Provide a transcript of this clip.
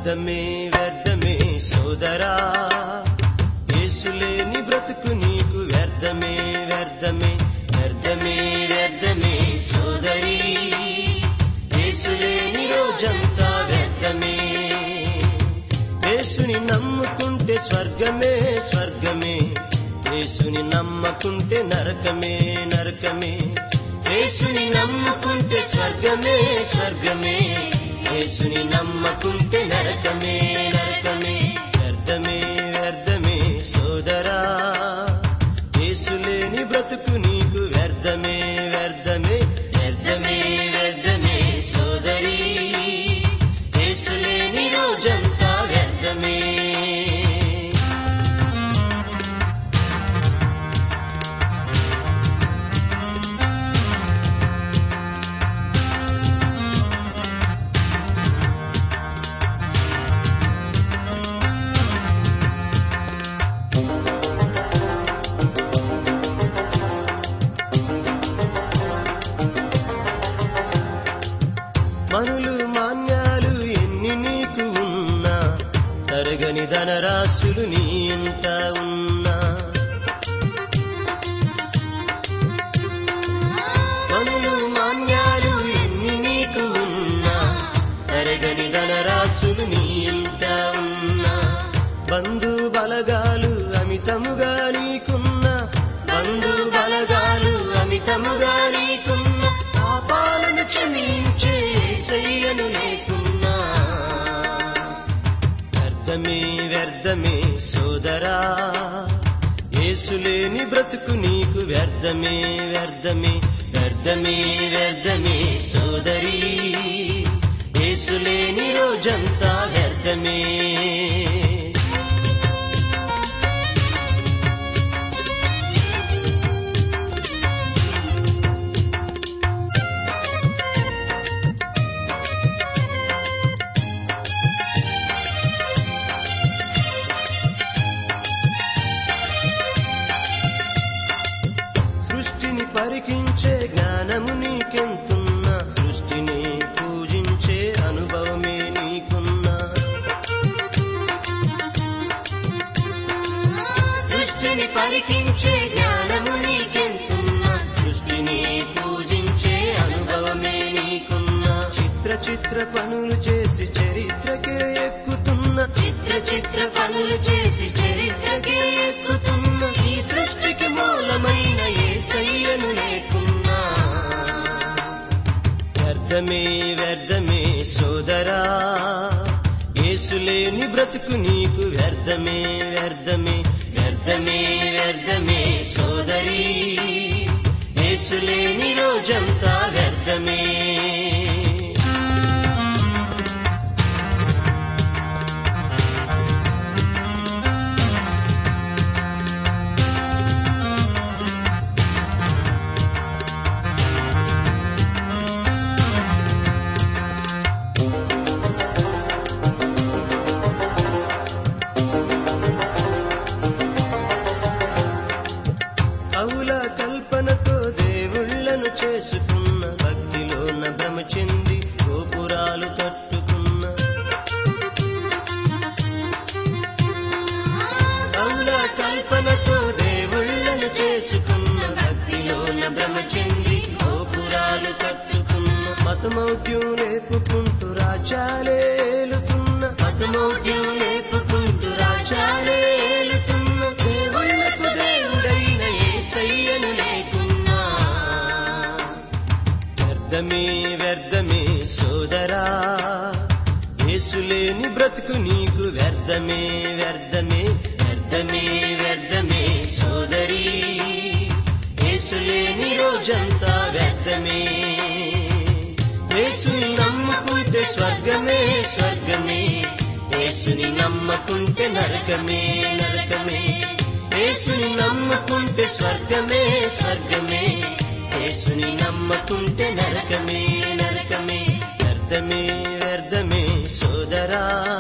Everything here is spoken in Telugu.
వ్యర్థమే వ్యర్థమే సోదరా యేసులేని బ్రతుకు నీకు వ్యర్థమే వ్యర్థమే వ్యర్థమే వ్యర్థమే సోదరి యేసులేని రోజంతా వ్యర్థమే యేసుని నమ్ముకుంటే స్వర్గమే స్వర్గమే యేసుని నమ్మకుంటే నరకమే నరకమే యేసుని నమ్ముకుంటే స్వర్గమే స్వర్గమే యేసుని నమ్మకుంటే నరకమే నరకమే వ్యర్థమే వ్యర్థమే సోదరా యేసులేని బ్రతుకు నీకు వ్యర్థమే వ్యర్థమే వ్యర్థమే వ్యర్థమే సోదరి యేసులేని రోజంతా వ్యర్థమే మనులు మాన్యాలు ఎన్ని నీకు ఉన్నా తరగని ధనరాశులు నీ ఇంట ఉన్నా మనులు మాన్యాలు ఎన్ని నీకు ఉన్నా తరగని ధనరాశులు నీ ఇంట ఉన్నా బంధు బలగాలు అమితముగా నీకున్నా బంధు బలగాలు అమితముగా నీకున్నా పాపాలను క్షమించే యేసయ్యను లేకున్నా వ్యర్థమే వ్యర్థమే సోదరా యేసులేని బ్రతుకు నీకు వ్యర్థమే వ్యర్థమే వ్యర్థమే వ్యర్థమే సోదరి యేసులేని రోజంతా వ్యర్థమే సృష్టిని పరికించే జ్ఞానము నీకెంతున్నా సృష్టిని పూజించే అనుభవమే నీకున్నా సృష్టిని పరికించే జ్ఞానము నీకెంతున్నా సృష్టిని పూజించే అనుభవమే నీకున్నా చిత్ర చిత్ర పనులు చేసి చరిత్రకే ఎక్కుతున్న చిత్ర చిత్ర పనులు చేసి చరిత్రకే ఎక్కుతున్న ఈ సృష్టికి మూలమైన ఏసయ్యను లేకున్నా వ్యర్థమే వ్యర్థమే సోదరా యేసులేని బ్రతుకు నీకు వ్యర్థమే వ్యర్థమే వ్యర్థమే వ్యర్థమే సోదరి యేసులేని రోజంతా వ్యర్థమే కవుల కల్పనతో దేవుళ్ళను చేసుకున్న భక్తిలోన భ్రమ చెంది గోపురాలు కట్టుకున్న కవుల కల్పనతో దేవుళ్ళను చేసుకున్న భక్తిలోన భ్రమ చెంది గోపురాలు కట్టుకున్న మతమౌఢ్యం లేపుకుంటూ రాజాలేలుతున్న మతమౌఢ్యం లేపుకుంటూ రాజాలేలుతున్న దేవుళ్ళకు దేవుడైన ఏసయ్యను లేకున్నా వ్యర్థమే వ్యర్థమే సోదరా యేసులేని బ్రతుకు నీకు వ్యర్థమే వ్యర్థమే వ్యర్థమే వ్యర్థమే సోదరి యేసులేని రోజంతా వ్యర్థమే యేసుని నమ్మకుంటే స్వర్గమే స్వర్గమే యేసుని నమ్మకుంటే నరకమే నరకమే యేసుని నమ్మకుంటే స్వర్గమే స్వర్గమే యేసుని నమ్మకుంటే నరకమే నరకమే వ్యర్థమే వ్యర్థమే సోదరా